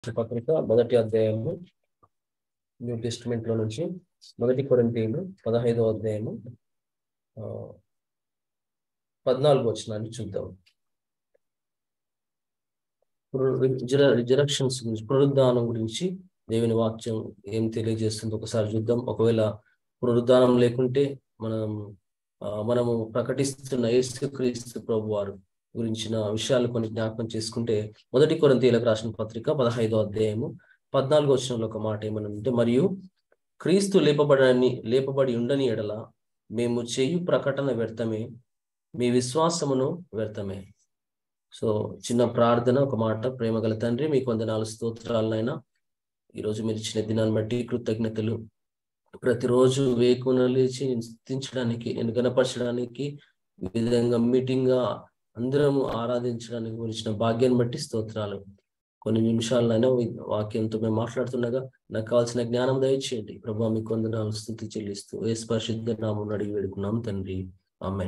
పత్రిక మొదటి అధ్యాయము న్యూ టెస్టిమెంట్ లో నుంచి మొదటి కొరింథీయులు పదహైదవ అధ్యాయము ఆ, పద్నాలుగు వచనాన్ని చూద్దాం రిజరక్షన్స్ గురించి పునరుద్ధానం గురించి దేవుని వాక్యం ఏం తెలియజేస్తుందో ఒకసారి చూద్దాం ఒకవేళ పునరుద్ధానం లేకుంటే మనం ఆ, మనము ప్రకటిస్తున్న యేసుక్రీస్తు ప్రభు వారు గురించిన విషయాలు కొన్ని జ్ఞాపకం చేసుకుంటే మొదటి కొరింథీయులకు రాసిన పత్రిక పదహైదో అధ్యాయము పద్నాలుగో వచనంలో ఒక మాట ఏమనంటే మరియు క్రీస్తు లేపబడని లేపబడి ఉండని ఎడల మేము చేయు ప్రకటన వ్యర్థమే మీ విశ్వాసమును వ్యర్థమే సో చిన్న ప్రార్థన ఒక మాట ప్రేమ గల తండ్రి మీకు వందనాలు స్తోత్రాలనైనా ఈరోజు మీరు ఇచ్చిన దినాన్ని బట్టి కృతజ్ఞతలు ప్రతిరోజు వేకున లేచి నేను స్థుతించడానికి నేను గనపరచడానికి ఈ విధంగా మీటింగ్ గా అందరము ఆరాధించడానికి గురించిన భాగ్యాన్ని బట్టి స్తోత్రాలు కొన్ని నిమిషాలైనా ఈ వాక్యంతో మేము మాట్లాడుతుండగా నాకు కావాల్సిన జ్ఞానం దయచేయండి ప్రభా మీకు వందనాలు స్థుతి చెల్లిస్తూ ఏ పరిశుద్ధ నామం అడిగి వేడుకున్నాం తండ్రి ఆమె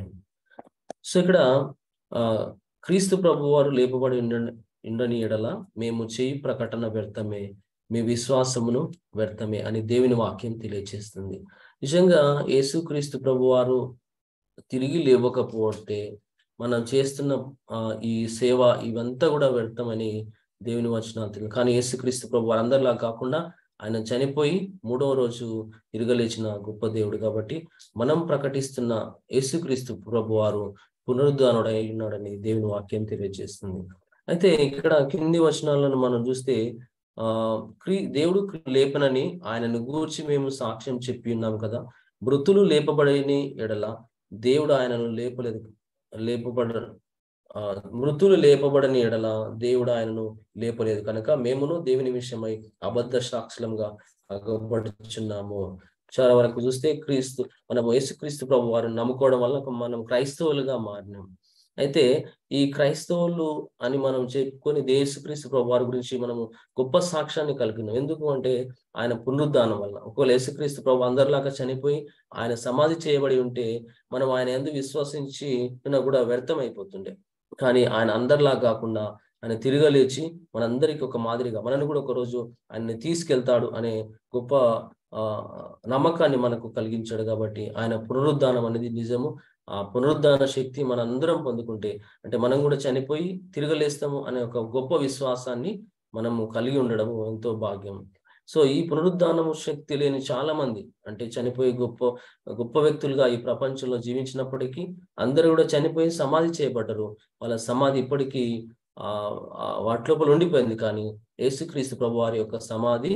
సో ఇక్కడ ఆ క్రీస్తు ప్రభు వారు లేపబడి ఉండ ఉండని ఎడల మేము చేయి ప్రకటన వ్యర్థమే మీ విశ్వాసమును వ్యర్థమే అని దేవుని వాక్యం తెలియజేస్తుంది నిజంగా యేసు క్రీస్తు ప్రభు వారు తిరిగి లేవకపోతే మనం చేస్తున్న ఆ, ఈ సేవ ఇవంతా కూడా వ్యర్థమని దేవుని వచనాలు తెలియదు కానీ యేసుక్రీస్తు ప్రభు వారందరిలా కాకుండా ఆయన చనిపోయి మూడవ రోజు తిరగలేచిన గొప్ప దేవుడు కాబట్టి మనం ప్రకటిస్తున్న యేసుక్రీస్తు ప్రభు వారు పునరుద్ధానుడై ఉన్నాడని దేవుని వాక్యం తెలియజేస్తుంది అయితే ఇక్కడ కింది వచనాలను మనం చూస్తే ఆ క్రీ దేవుడు లేపనని ఆయనను గూర్చి మేము సాక్ష్యం చెప్పి ఉన్నాం కదా మృతులు లేపబడని ఎడల దేవుడు ఆయనను లేపలేదు లేపబడ ఆ, మృతులు లేపబడని ఎడల దేవుడు ఆయనను లేపలేదు కనుక మేమును దేవుని విషయమై అబద్ధ సాక్షులంగా అగపడుచున్నాము చాలా వరకు చూస్తే క్రీస్తు మనం యేసుక్రీస్తు ప్రభు వారు నమ్ముకోవడం వల్ల మనం క్రైస్తవులుగా మారినాం అయితే ఈ క్రైస్తవులు అని మనం చెప్పుకొని యేసుక్రీస్తు ప్రభు వారి గురించి మనము గొప్ప సాక్ష్యాన్ని కలిగినాం ఎందుకు అంటే ఆయన పునరుద్ధానం వల్ల ఒకవేళ యేసుక్రీస్తు ప్రభు అందరిలాగా చనిపోయి ఆయన సమాధి చేయబడి ఉంటే మనం ఆయన ఎందుకు విశ్వసించి కూడా వ్యర్థం అయిపోతుండే కానీ ఆయన అందరిలా కాకుండా ఆయన తిరగలేచి మనందరికీ ఒక మాదిరిగా మనల్ని కూడా ఒక రోజు ఆయన్ని తీసుకెళ్తాడు అనే గొప్ప ఆ నమ్మకాన్ని మనకు కలిగించాడు కాబట్టి ఆయన పునరుద్ధానం అనేది నిజము ఆ పునరుద్ధాన శక్తి మనందరం పొందుకుంటే అంటే మనం కూడా చనిపోయి తిరగలేస్తాము అనే ఒక గొప్ప విశ్వాసాన్ని మనము కలిగి ఉండడము ఎంతో భాగ్యం సో ఈ పునరుద్ధానము శక్తి లేని చాలా మంది అంటే చనిపోయి గొప్ప గొప్ప వ్యక్తులుగా ఈ ప్రపంచంలో జీవించినప్పటికీ అందరూ కూడా చనిపోయి సమాధి చేయబడ్డరు వాళ్ళ సమాధి ఇప్పటికీ ఆ ఆ వాటి లోపల ఉండిపోయింది కానీ యేసుక్రీస్తు ప్రభు వారి యొక్క సమాధి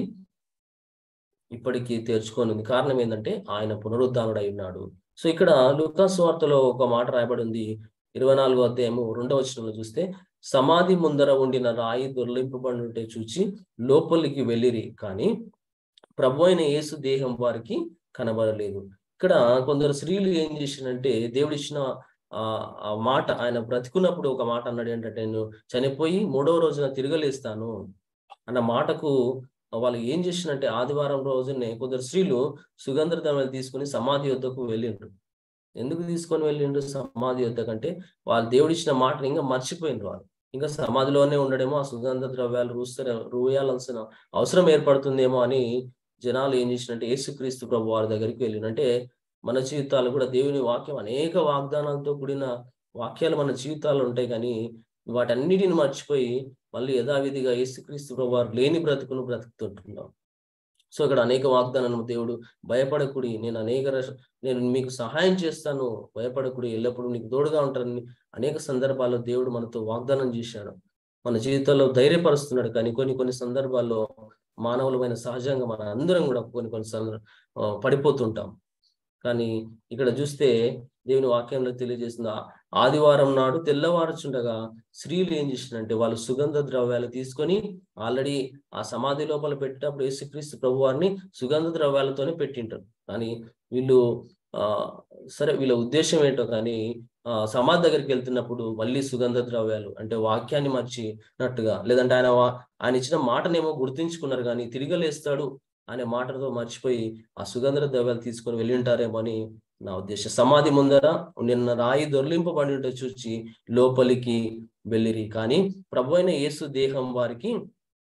ఇప్పటికీ తెరుచుకొని ఉంది కారణం ఏంటంటే ఆయన పునరుద్ధానుడై ఉన్నాడు సో ఇక్కడ లూకాస్ వార్తలో ఒక మాట రాయబడి ఉంది ఇరవై నాలుగో అధ్యాయము రెండవ వచనంలో చూస్తే సమాధి ముందర ఉండిన రాయి దొర్లింపబడి ఉంటే చూచి లోపలికి వెళ్ళిరి కానీ ప్రభు అయిన యేసు దేహం వారికి కనబడలేదు ఇక్కడ కొందరు స్త్రీలు ఏం చేసినంటే దేవుడిచ్చిన ఆ ఆ మాట ఆయన బ్రతికున్నప్పుడు ఒక మాట అన్నాడు ఏంటంటే నేను చనిపోయి మూడవ రోజున తిరగలేస్తాను అన్న మాటకు వాళ్ళు ఏం చేసినంటే ఆదివారం రోజునే కొందరు స్త్రీలు సుగంధ ద్రవ్యాలు తీసుకుని సమాధి వద్దకు వెళ్ళిండ్రు ఎందుకు తీసుకొని వెళ్ళిండ్రు సమాధి వద్ద కంటే వాళ్ళు దేవుడిచ్చిన మాటని ఇంకా మర్చిపోయినరు వాళ్ళు ఇంకా సమాధిలోనే ఉండడేమో ఆ సుగంధ ద్రవ్యాలు రూస్తారు రూయాల్సిన అవసరం ఏర్పడుతుందేమో అని జనాలు ఏం చేసినట్టే యేసుక్రీస్తు ప్రభు వారి దగ్గరికి వెళ్ళినంటే మన జీవితాలు కూడా దేవుని వాక్యం అనేక వాగ్దానాలతో కూడిన వాక్యాలు మన జీవితాల్లో ఉంటాయి కానీ వాటన్నిటిని మర్చిపోయి మళ్ళీ యథావిధిగా యేసుక్రీస్తు ప్రభు వారు లేని బ్రతుకును బ్రతుకుతుంటున్నాం సో ఇక్కడ అనేక వాగ్దానాలు దేవుడు భయపడకుడి నేను అనేక రష- నేను మీకు సహాయం చేస్తాను భయపడకుడి ఎల్లప్పుడూ నీకు తోడుగా ఉంటానని అనేక సందర్భాల్లో దేవుడు మనతో వాగ్దానం చేశాడు మన జీవితంలో ధైర్యపరుస్తున్నాడు కానీ కొన్ని కొన్ని సందర్భాల్లో మానవులమైన సహజంగా మన అందరం కూడా కొన్ని కొన్ని సందర్భ ఆ, పడిపోతుంటాం కానీ ఇక్కడ చూస్తే దేవుని వాక్యంలో తెలియజేసిన ఆదివారం నాడు తెల్లవారుచుండగా స్త్రీలు ఏం చేసినంటే వాళ్ళు సుగంధ ద్రవ్యాలు తీసుకొని ఆల్రెడీ ఆ సమాధి లోపల పెట్టేటప్పుడు యేసుక్రీస్తు ప్రభు వారిని సుగంధ ద్రవ్యాలతోనే పెట్టింటారు కానీ వీళ్ళు ఆ సరే వీళ్ళ ఉద్దేశం ఏంటో కానీ ఆ సమాధి దగ్గరికి వెళ్తున్నప్పుడు మళ్ళీ సుగంధ ద్రవ్యాలు అంటే వాక్యాన్ని మర్చినట్టుగా లేదంటే ఆయన వా- ఆయన ఇచ్చిన మాటనేమో గుర్తించుకున్నారు కానీ తిరగలేస్తాడు అనే మాటతో మర్చిపోయి ఆ సుగంధ ద్రవ్యాలు తీసుకొని వెళ్ళి ఉంటారేమో అని నా ఉద్దేశం సమాధి ముందర నిన్న రాయి దొర్లింపబడి ఉంటే చూచి లోపలికి వెళ్ళిరి కానీ ప్రభు అయిన యేసు దేహం వారికి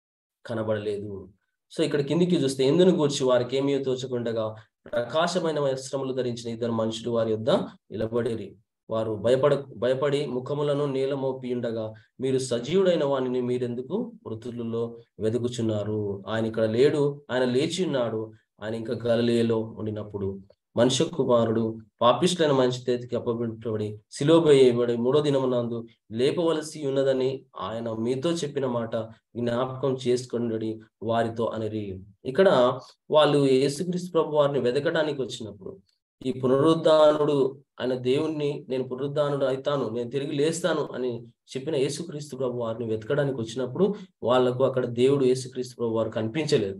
కనబడలేదు సో ఇక్కడ కిందికి చూస్తే ఎందును గూర్చి వారికి ఏమీ తోచకుండగా ప్రకాశమైన వస్త్రములు ధరించిన ఇద్దరు మనుషులు వారి యొద్ద నిలబడిరి వారు భయపడ భయపడి ముఖములను నీల మోపి ఉండగా మీరు సజీవుడైన వాణిని మీరెందుకు మృతులలో వెతుకుచున్నారు ఆయన ఇక్కడ లేడు ఆయన లేచి ఉన్నాడు ఆయన ఇంకా గలలేలో ఉండినప్పుడు మనుష్య కుమారుడు పాపిష్లైన మనిషి చేతికి అప్పబడి సిలోబేయబడి మూడో దినమునందు లేపవలసి ఉన్నదని ఆయన మీతో చెప్పిన మాట జ్ఞాపకం చేసుకొని వారితో అనిరి ఇక్కడ వాళ్ళు యేసుక్రీస్తు ప్రభు వారిని వెతకడానికి వచ్చినప్పుడు ఈ పునరుద్ధానుడు ఆయన దేవుణ్ణి నేను పునరుద్ధానుడు అవుతాను నేను తిరిగి లేస్తాను అని చెప్పిన యేసుక్రీస్తు ప్రభు వారిని వెతకడానికి వచ్చినప్పుడు వాళ్ళకు అక్కడ దేవుడు యేసుక్రీస్తు ప్రభు వారు కనిపించలేదు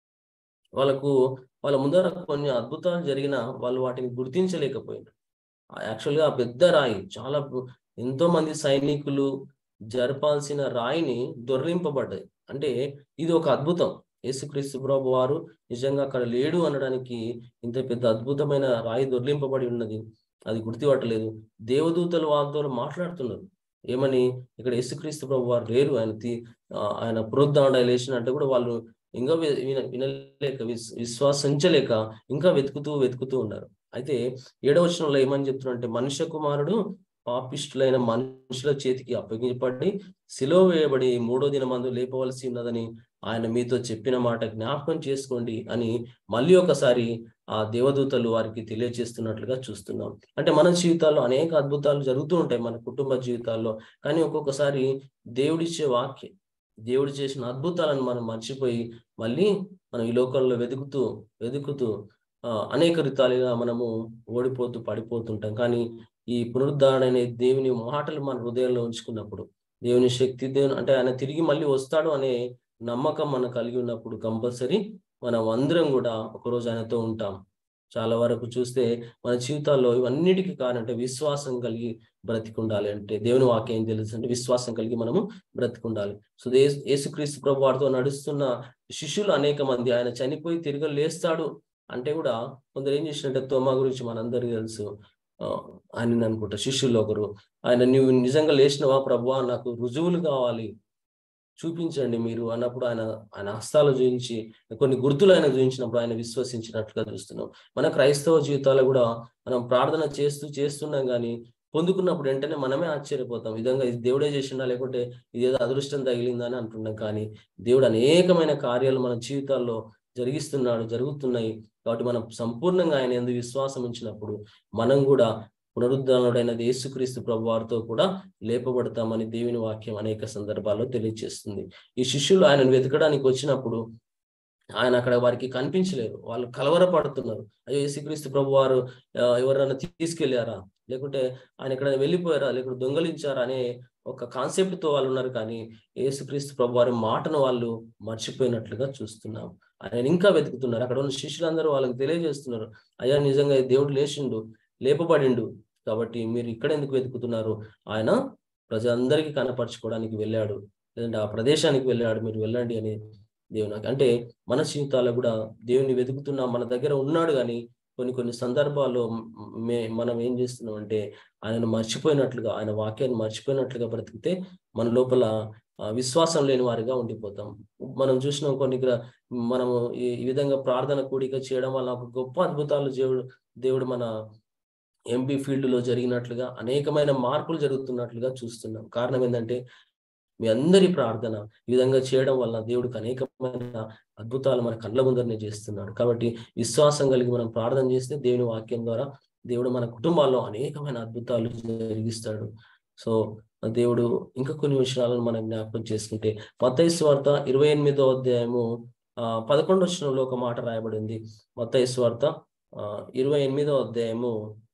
వాళ్ళకు వాళ్ళ ముందర కొన్ని అద్భుతాలు జరిగిన వాళ్ళు వాటిని గుర్తించలేకపోయినారు యాక్చువల్గా ఆ పెద్ద రాయి చాలా ఎంతో మంది సైనికులు జరపాల్సిన రాయిని దొర్లింపబడ్డాయి అంటే ఇది ఒక అద్భుతం యేసుక్రీస్తు ప్రభు వారు నిజంగా అక్కడ లేడు అనడానికి ఇంత పెద్ద అద్భుతమైన రాయి దొర్లింపబడి ఉన్నది అది గుర్తుపట్టలేదు దేవదూతలు వాళ్ళతో మాట్లాడుతున్నారు ఏమని ఇక్కడ యేసుక్రీస్తు ప్రభు వారు లేరు ఆయన ఆయన పునరుద్ధారణ లేచినట్టు కూడా వాళ్ళు ఇంకా విన వినలేక విశ్వాసించలేక ఇంకా వెతుకుతూ వెతుకుతూ ఉన్నారు అయితే ఏడవ వచనంలో ఏమని చెప్తున్నారంటే మనుష్య కుమారుడు పాపిష్టులైన మనుషుల చేతికి అప్పగించబడి సిలో వేయబడి మూడో దినమందు లేపవలసి ఉన్నదని ఆయన మీతో చెప్పిన మాట జ్ఞాపకం చేసుకోండి అని మళ్ళీ ఒకసారి ఆ దేవదూతలు వారికి తెలియజేస్తున్నట్లుగా చూస్తున్నాం అంటే మన జీవితాల్లో అనేక అద్భుతాలు జరుగుతూ ఉంటాయి మన కుటుంబ జీవితాల్లో కానీ ఒక్కొక్కసారి దేవుడిచ్చే వాక్యం దేవుడు చేసిన అద్భుతాలను మనం మర్చిపోయి మళ్ళీ మనం ఈ లోకంలో వెతుకుతూ వెతుకుతూ అనేక రీతాలుగా మనము ఓడిపోతూ పడిపోతుంటాం కానీ ఈ పునరుద్ధరణ అనే దేవుని మాటలు మన హృదయంలో ఉంచుకున్నప్పుడు దేవుని శక్తి దేవుని అంటే ఆయన తిరిగి మళ్ళీ వస్తాడు అనే నమ్మకం మనం కలిగి ఉన్నప్పుడు కంపల్సరీ మనం అందరం కూడా ఒకరోజు ఆయనతో ఉంటాం చాలా వరకు చూస్తే మన జీవితాల్లో ఇవన్నిటికీ కారణం అంటే విశ్వాసం కలిగి బ్రతికుండాలి అంటే దేవుని వాక్యం ఏం తెలుసు అంటే విశ్వాసం కలిగి మనము బ్రతికుండాలి సో యేసుక్రీస్తు ప్రభు వారితో నడుస్తున్న శిష్యులు అనేక మంది ఆయన చనిపోయి తిరిగి లేస్తాడు అంటే కూడా కొందరు ఏం చేసినట్టే తోమా గురించి మనందరికీ తెలుసు ఆయన అనుకుంటా శిష్యుల్లో ఒకరు ఆయన నువ్వు నిజంగా లేచినవా ప్రభువా నాకు రుజువులు కావాలి చూపించండి మీరు అన్నప్పుడు ఆయన ఆయన హస్తాలు చూపించి కొన్ని గుర్తులు ఆయన చూపించినప్పుడు ఆయన విశ్వసించినట్లుగా చూస్తున్నాం మన క్రైస్తవ జీవితాలు కూడా మనం ప్రార్థన చేస్తూ చేస్తున్నాం కానీ పొందుకున్నప్పుడు వెంటనే మనమే ఆశ్చర్యపోతాం విధంగా ఇది దేవుడే చేసిండా లేకుంటే ఇది ఏదో అదృష్టం తగిలిందని అంటున్నాం కానీ దేవుడు అనేకమైన కార్యాలు మన జీవితాల్లో జరిగిస్తున్నాడు జరుగుతున్నాయి కాబట్టి మనం సంపూర్ణంగా ఆయన ఎందుకు విశ్వాసం ఉంచినప్పుడు మనం కూడా పునరుద్ధరణుడైన యేసుక్రీస్తు ప్రభు వారితో కూడా లేపబడతామని దేవుని వాక్యం అనేక సందర్భాల్లో తెలియజేస్తుంది ఈ శిష్యులు ఆయనను వెతకడానికి వచ్చినప్పుడు ఆయన అక్కడ వారికి కనిపించలేరు వాళ్ళు కలవరపడుతున్నారు అయ్యో యేసుక్రీస్తు ప్రభు వారు ఎవరైనా తీసుకెళ్లారా లేకుంటే ఆయన ఇక్కడ వెళ్ళిపోయారా లేకుంటే దొంగలించారా అనే ఒక కాన్సెప్ట్ తో వాళ్ళు ఉన్నారు కానీ యేసుక్రీస్తు ప్రభు వారి మాటను వాళ్ళు మర్చిపోయినట్లుగా చూస్తున్నాం ఆయన ఇంకా వెతుకుతున్నారు అక్కడ ఉన్న శిష్యులందరూ వాళ్ళకి తెలియజేస్తున్నారు అయ్యా నిజంగా దేవుడు లేచిండు లేపబడిండు కాబట్టి మీరు ఇక్కడ ఎందుకు వెతుకుతున్నారు ఆయన ప్రజలందరికీ కనపరచుకోవడానికి వెళ్ళాడు లేదంటే ఆ ప్రదేశానికి వెళ్ళాడు మీరు వెళ్ళండి అని దేవునికి అంటే మన జీవితాల్లో కూడా దేవుని వెతుకుతున్నా మన దగ్గర ఉన్నాడు కానీ కొన్ని కొన్ని సందర్భాల్లో మే మనం ఏం చేస్తున్నాం అంటే ఆయనను మర్చిపోయినట్లుగా ఆయన వాక్యాన్ని మర్చిపోయినట్లుగా బ్రతికితే మన లోపల విశ్వాసం లేని వారిగా ఉండిపోతాం మనం చూసినాం కొన్ని మనము ఈ విధంగా ప్రార్థన కూడిక చేయడం వల్ల ఒక గొప్ప అద్భుతాలు దేవుడు దేవుడు మన ఎంపీ ఫీల్డ్ లో జరిగినట్లుగా అనేకమైన మార్పులు జరుగుతున్నట్లుగా చూస్తున్నాం కారణం ఏంటంటే మీ అందరి ప్రార్థన ఈ విధంగా చేయడం వల్ల దేవుడికి అనేకమైన అద్భుతాలు మన కళ్ళ ముందరనే చేస్తున్నాడు కాబట్టి విశ్వాసం కలిగి మనం ప్రార్థన చేస్తే దేవుని వాక్యం ద్వారా దేవుడు మన కుటుంబాల్లో అనేకమైన అద్భుతాలు జరిగిస్తాడు సో దేవుడు ఇంకా కొన్ని విషయాలను మనం జ్ఞాపకం చేసుకుంటే మత్తయి స్వార్త ఇరవై ఎనిమిదో అధ్యాయము ఆ పదకొండు వచనంలో ఒక మాట రాయబడింది మత్తయి స్వార్త ఆ ఇరవై ఎనిమిదో అధ్యాయము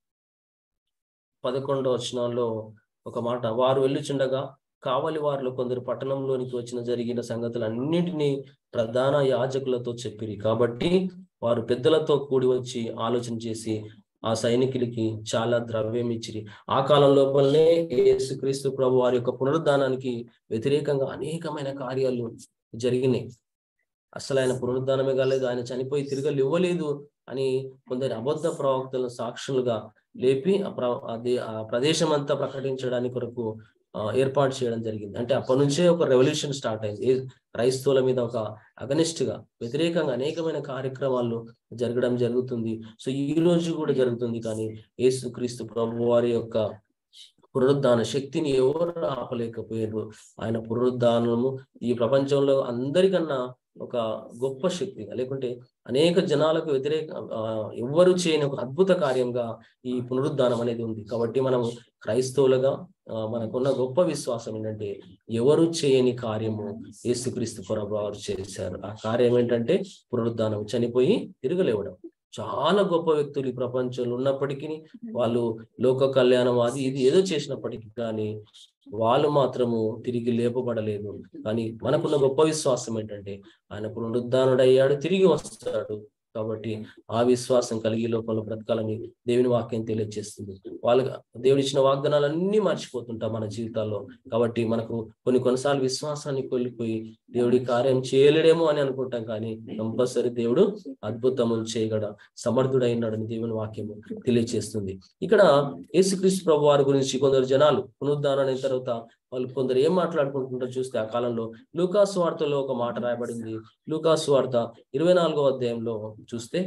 పదకొండో వచనంలో ఒక మాట వారు వెళ్ళుచుండగా కావలి వారిలో కొందరు పట్టణంలోనికి వచ్చిన జరిగిన సంగతులన్నింటినీ ప్రధాన యాజకులతో చెప్పిరి కాబట్టి వారు పెద్దలతో కూడి వచ్చి ఆలోచన చేసి ఆ సైనికులకి చాలా ద్రవ్యం ఇచ్చిరి ఆ కాలం లోపలనే యేసుక్రీస్తు ప్రభు వారి యొక్క పునరుద్ధానానికి వ్యతిరేకంగా అనేకమైన కార్యాలు జరిగినాయి అసలు ఆయన పునరుద్ధానమే కాలేదు ఆయన చనిపోయి తిరగలు ఇవ్వలేదు అని కొందరు అబద్ధ ప్రవక్తలను సాక్షులుగా లేపి ఆ ప్ర అది ఆ ప్రదేశం అంతా ప్రకటించడానికి కొరకు ఆ, ఏర్పాటు చేయడం జరిగింది అంటే అప్పటి నుంచే ఒక రెవల్యూషన్ స్టార్ట్ అయింది ఏ- క్రైస్తవుల మీద ఒక అగనిస్ట్ గా వ్యతిరేకంగా అనేకమైన కార్యక్రమాలు జరగడం జరుగుతుంది సో ఈ రోజు కూడా జరుగుతుంది కానీ యేసుక్రీస్తు ప్రభు వారి యొక్క పునరుద్ధాన శక్తిని ఎవరు ఆపలేకపోయారు ఆయన పునరుద్ధానము ఈ ప్రపంచంలో అందరికన్నా ఒక గొప్ప శక్తిగా లేకుంటే అనేక జనాలకు వ్యతిరేక ఆ, ఎవ్వరు చేయని ఒక అద్భుత కార్యంగా ఈ పునరుద్ధానం అనేది ఉంది కాబట్టి మనము క్రైస్తవులుగా ఆ, మనకున్న గొప్ప విశ్వాసం ఏంటంటే ఎవరు చేయని కార్యము యేసుక్రీస్తు ప్రభు వారు చేశారు ఆ కార్యం ఏంటంటే పునరుద్ధానం చనిపోయి తిరగలేవడం చాలా గొప్ప వ్యక్తులు ఈ ప్రపంచంలో ఉన్నప్పటికీ వాళ్ళు లోక కళ్యాణం అది ఇది ఏదో చేసినప్పటికీ కానీ వాళ్ళు మాత్రము తిరిగి లేపబడలేదు కానీ మనకున్న గొప్ప విశ్వాసం ఏంటంటే ఆయన పునరుద్ధానుడయ్యాడు తిరిగి వస్తాడు కాబట్టి ఆ విశ్వాసం కలిగి లోపల బ్రతకాలని దేవుని వాక్యం తెలియజేస్తుంది వాళ్ళకి దేవుడు ఇచ్చిన వాగ్దానాలన్నీ మర్చిపోతుంటాం మన జీవితాల్లో కాబట్టి మనకు కొన్ని కొన్నిసార్లు విశ్వాసాన్ని కోల్పోయి దేవుడి కార్యం చేయలేడేమో అని అనుకుంటాం కానీ కంపల్సరీ దేవుడు అద్భుతములు చేయగల సమర్థుడైనాడని దేవుని వాక్యము తెలియజేస్తుంది ఇక్కడ యేసుక్రీస్తు ప్రభు వారి గురించి కొందరు జనాలు పునరుద్ధానం అయిన తర్వాత వాళ్ళు కొందరు ఏం మాట్లాడుకుంటుంటారో చూస్తే ఆ కాలంలో లూకాసు వార్తలో ఒక మాట రాయబడింది లూకాసు వార్త ఇరవై నాలుగో అధ్యాయంలో చూస్తే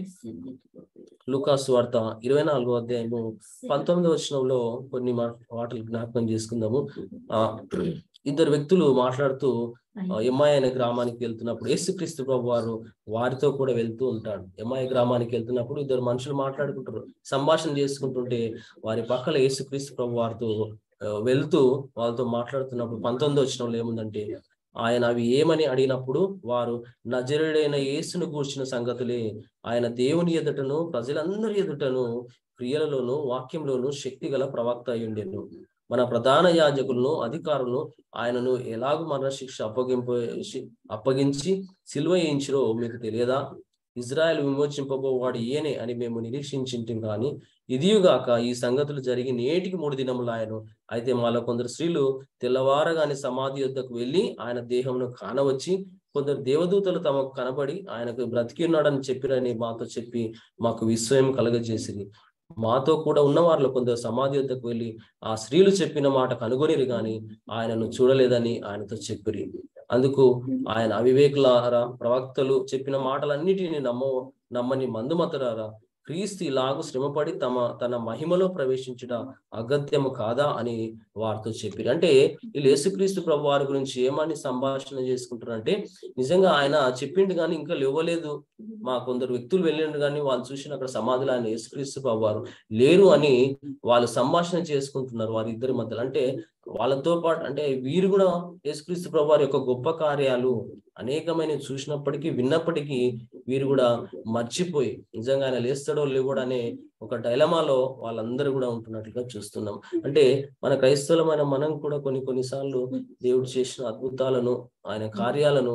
లూకాసు వార్త ఇరవై నాలుగో అధ్యాయము పంతొమ్మిదో వచనంలో కొన్ని మా- మాటలు జ్ఞాపకం చేసుకుందాము ఆ ఇద్దరు వ్యక్తులు మాట్లాడుతూ ఎమ్మాయి అనే గ్రామానికి వెళ్తున్నప్పుడు యేసుక్రీస్తు ప్రభు వారు వారితో కూడా వెళ్తూ ఉంటాడు ఎమ్మాయి గ్రామానికి వెళ్తున్నప్పుడు ఇద్దరు మనుషులు మాట్లాడుకుంటారు సంభాషణ చేసుకుంటుంటే వారి పక్కల యేసుక్రీస్తు ప్రభు వారితో ఆ, వెళ్తూ వాళ్ళతో మాట్లాడుతున్నప్పుడు పంతొమ్మిది వచ్చినంలో ఏముందంటే ఆయన అవి ఏమని అడిగినప్పుడు వారు నజరుడైన యేసును గూర్చిన సంగతులే ఆయన దేవుని ఎదుటను ప్రజలందరి ఎదుటను క్రియలలోను వాక్యంలోను శక్తి గల ప్రవక్త అయి ఉండెను మన ప్రధాన యాజకులను అధికారులను ఆయనను ఎలాగూ మరణశిక్ష అప్పగింప అప్పగించి సిల్వ వేయించిరో మీకు తెలియదా ఇజ్రాయెల్ విమోచింపబోవాడు ఈయనే అని మేము నిరీక్షించింటాం కానీ ఇదియుగాక ఈ సంగతులు జరిగి నేటికి మూడు దినములు ఆయను అయితే మాలో కొందరు స్త్రీలు తెల్లవారగానే సమాధి యొద్దకు వెళ్ళి ఆయన దేహంను కానవచ్చి కొందరు దేవదూతలు తమకు కనబడి ఆయనకు బ్రతికి ఉన్నాడని చెప్పిరని మాతో చెప్పి మాకు విస్మయం కలగజేసిరి మాతో కూడా ఉన్న వారిలో కొందరు సమాధి వద్దకు వెళ్ళి ఆ స్త్రీలు చెప్పిన మాట కనుగొనిరు గాని ఆయనను చూడలేదని ఆయనతో చెప్పిరి అందుకు ఆయన అవివేకులారా ప్రవక్తలు చెప్పిన మాటలన్నిటిని నమ్మ నమ్మని మందుమతరారా క్రీస్తు ఇలాగు శ్రమపడి తమ తన మహిమలో ప్రవేశించుట అగత్యము కాదా అని వారితో చెప్పారు అంటే వీళ్ళు యేసుక్రీస్తు ప్రభు వారి గురించి ఏమని సంభాషణ చేసుకుంటారంటే నిజంగా ఆయన చెప్పిండు కానీ ఇంకా లేవలేదు మా కొందరు వ్యక్తులు వెళ్ళిండు కానీ వాళ్ళు చూసిన అక్కడ సమాధిలో ఆయన యేసుక్రీస్తు ప్రభు వారు లేరు అని వాళ్ళు సంభాషణ చేసుకుంటున్నారు వారి ఇద్దరి మధ్యలో అంటే వాళ్ళతో పాటు అంటే వీరు కూడా యేసుక్రీస్తు ప్రభు వారి యొక్క గొప్ప కార్యాలు అనేకమైన చూసినప్పటికీ విన్నప్పటికీ వీరు కూడా మర్చిపోయి నిజంగా ఆయన లేస్తాడో లేవడో అనే ఒక డైలమాలో వాళ్ళందరూ కూడా ఉంటున్నట్లుగా చూస్తున్నాం అంటే మన క్రైస్తవులమైన మనం కూడా కొన్ని కొన్నిసార్లు దేవుడు చేసిన అద్భుతాలను ఆయన కార్యాలను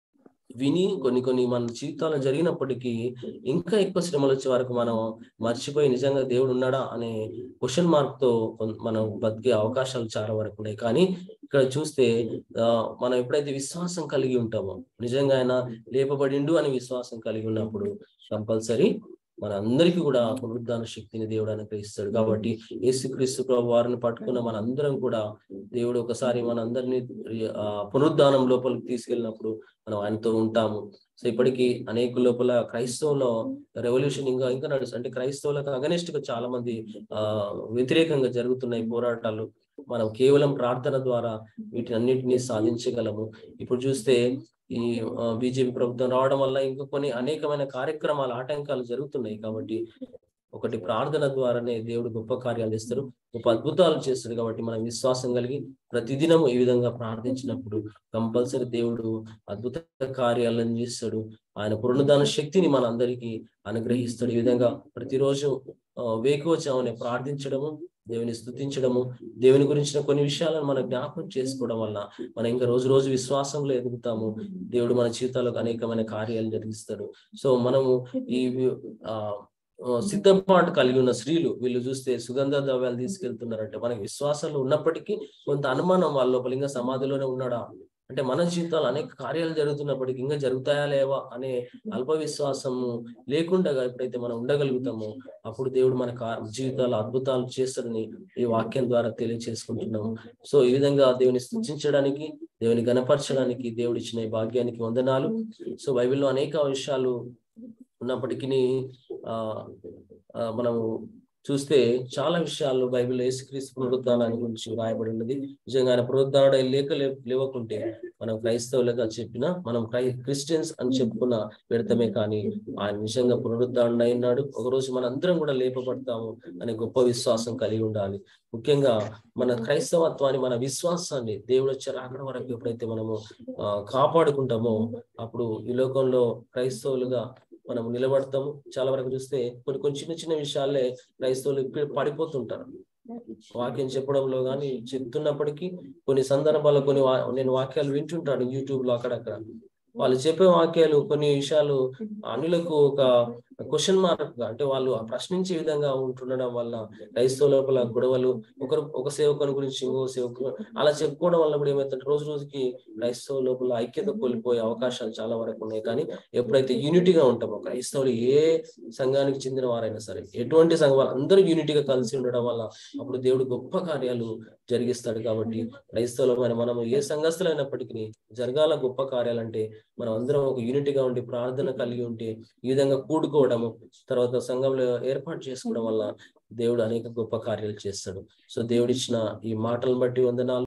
విని కొన్ని కొన్ని మన జీవితాలు జరిగినప్పటికీ ఇంకా ఎక్కువ శ్రమలు వచ్చే వరకు మనం మర్చిపోయి నిజంగా దేవుడు ఉన్నాడా అనే క్వశ్చన్ మార్క్ తో కొన్- మనం బతికే అవకాశాలు చాలా వరకు ఉన్నాయి కానీ ఇక్కడ చూస్తే ఆ, మనం ఎప్పుడైతే విశ్వాసం కలిగి ఉంటామో నిజంగా ఆయన లేపబడిండు అని విశ్వాసం కలిగి ఉన్నప్పుడు కంపల్సరీ మన అందరికీ కూడా పునరుద్ధాన శక్తిని దేవుడు అనుగ్రహిస్తాడు కాబట్టి యేసుక్రీస్తు ప్రభు వారిని పట్టుకున్న మన అందరం కూడా దేవుడు ఒకసారి మన అందరినీ ఆ, పునరుద్ధానం లోపలికి తీసుకెళ్ళినప్పుడు మనం ఆయనతో ఉంటాము సో ఇప్పటికీ అనేక లోపల క్రైస్తవులో రెవల్యూషన్ ఇంకా ఇంకా నడుస్తుంది అంటే క్రైస్తవులకు అగనిస్ట్ గా చాలా మంది ఆ వ్యతిరేకంగా జరుగుతున్నాయి పోరాటాలు మనం కేవలం ప్రార్థన ద్వారా వీటిని అన్నిటినీ సాధించగలము ఇప్పుడు చూస్తే ఈ బీజేపీ ప్రభుత్వం రావడం వల్ల ఇంకా కొన్ని అనేకమైన కార్యక్రమాలు ఆటంకాలు జరుగుతున్నాయి కాబట్టి ఒకటి ప్రార్థన ద్వారానే దేవుడు గొప్ప కార్యాలు చేస్తారు గొప్ప అద్భుతాలు చేస్తాడు కాబట్టి మనం విశ్వాసం కలిగి ప్రతిదినం ఈ విధంగా ప్రార్థించినప్పుడు కంపల్సరీ దేవుడు అద్భుత కార్యాలను చేస్తాడు ఆయన పునరుద్ధాన శక్తిని మనందరికీ అనుగ్రహిస్తాడు ఈ విధంగా ప్రతిరోజు ఆ, వేకువచామని ప్రార్థించడము దేవుని స్థుతించడము దేవుని గురించిన కొన్ని విషయాలను మనం జ్ఞాపకం చేసుకోవడం వల్ల మనం ఇంకా రోజు రోజు విశ్వాసంలో ఎదుగుతాము దేవుడు మన జీవితాలకు అనేకమైన కార్యాలు జరిగిస్తాడు సో మనము ఈ ఆ ఆ, సిద్ధపాటు కలిగి ఉన్న స్త్రీలు వీళ్ళు చూస్తే సుగంధ ద్రవ్యాలు తీసుకెళ్తున్నారంటే మనకి విశ్వాసంలో ఉన్నప్పటికీ కొంత అనుమానం వాళ్ళ లోపల ఇంకా సమాధిలోనే ఉన్నాడా అంటే మన జీవితాలు అనేక కార్యాలు జరుగుతున్నప్పటికీ ఇంకా జరుగుతాయా లేవా అనే అల్ప విశ్వాసము లేకుండా ఎప్పుడైతే మనం ఉండగలుగుతామో అప్పుడు దేవుడు మన కా- జీవితాల అద్భుతాలు చేస్తాడని ఈ వాక్యం ద్వారా తెలియచేసుకుంటున్నాము సో ఈ విధంగా దేవుని స్థుతించడానికి దేవుని గణపరచడానికి దేవుడు ఇచ్చిన ఈ భాగ్యానికి వందనాలు సో బైబిల్లో అనేక విషయాలు ఉన్నప్పటికీ ఆ ఆ, మనము చూస్తే చాలా విషయాలు బైబిల్ యేసుక్రీస్తు పునరుద్ధానాన్ని గురించి రాయబడి ఉన్నది నిజంగా ఆయన పునరుద్ధానుడు లేక లే- లేవకుంటే మనం క్రైస్తవులుగా చెప్పిన మనం క్రై క్రిస్టియన్స్ అని చెప్పుకున్న పెడతామే కానీ ఆయన నిజంగా పునరుద్ధారణ అయినాడు ఒకరోజు మన అందరం కూడా లేపబడతాము అనే గొప్ప విశ్వాసం కలిగి ఉండాలి ముఖ్యంగా మన క్రైస్తవత్వాన్ని మన విశ్వాసాన్ని దేవుడు వచ్చే రాకడ వరకు ఎప్పుడైతే మనము ఆ, కాపాడుకుంటామో అప్పుడు ఈ లోకంలో క్రైస్తవులుగా మనం నిలబడతాము చాలా వరకు చూస్తే కొన్ని కొన్ని చిన్న చిన్న విషయాలే క్రైస్తవులు ఇప్పుడు పడిపోతుంటారు వాక్యం చెప్పడంలో కానీ చెప్తున్నప్పటికీ కొన్ని సందర్భాల్లో కొన్ని వా- నేను వాక్యాలు వింటుంటాను యూట్యూబ్ లో అక్కడక్కడ వాళ్ళు చెప్పే వాక్యాలు కొన్ని విషయాలు అన్యులకు ఒక క్వశ్చన్ మార్క్ గా అంటే వాళ్ళు ప్రశ్నించే విధంగా ఉంటుండడం వల్ల క్రైస్తవ లోపల గొడవలు ఒకరు ఒక సేవకుని గురించి ఇంకో సేవకుడు అలా చెప్పుకోవడం వల్ల కూడా ఏమైతుందంటే రోజు రోజుకి క్రైస్తవ లోపల ఐక్యత కోల్పోయే అవకాశాలు చాలా వరకు ఉన్నాయి కానీ ఎప్పుడైతే యూనిటీగా ఉంటామో క్రైస్తవులు ఏ సంఘానికి చెందిన వారైనా సరే ఎటువంటి సంఘం వాళ్ళు అందరూ యూనిటీగా కలిసి ఉండడం వల్ల అప్పుడు దేవుడు గొప్ప కార్యాలు జరిగిస్తాడు కాబట్టి క్రైస్తవులమైన మనం ఏ సంఘస్థులైనప్పటికీ జరగాల గొప్ప కార్యాలంటే మనం అందరం ఒక యూనిటీగా ఉండి ప్రార్థన కలిగి ఉంటే ఈ విధంగా కూడుకోవడము తర్వాత సంఘంలో ఏర్పాటు చేసుకోవడం వల్ల దేవుడు అనేక గొప్ప కార్యాలు చేస్తాడు సో దేవుడిచ్చిన ఈ మాటలను బట్టి వందనాలు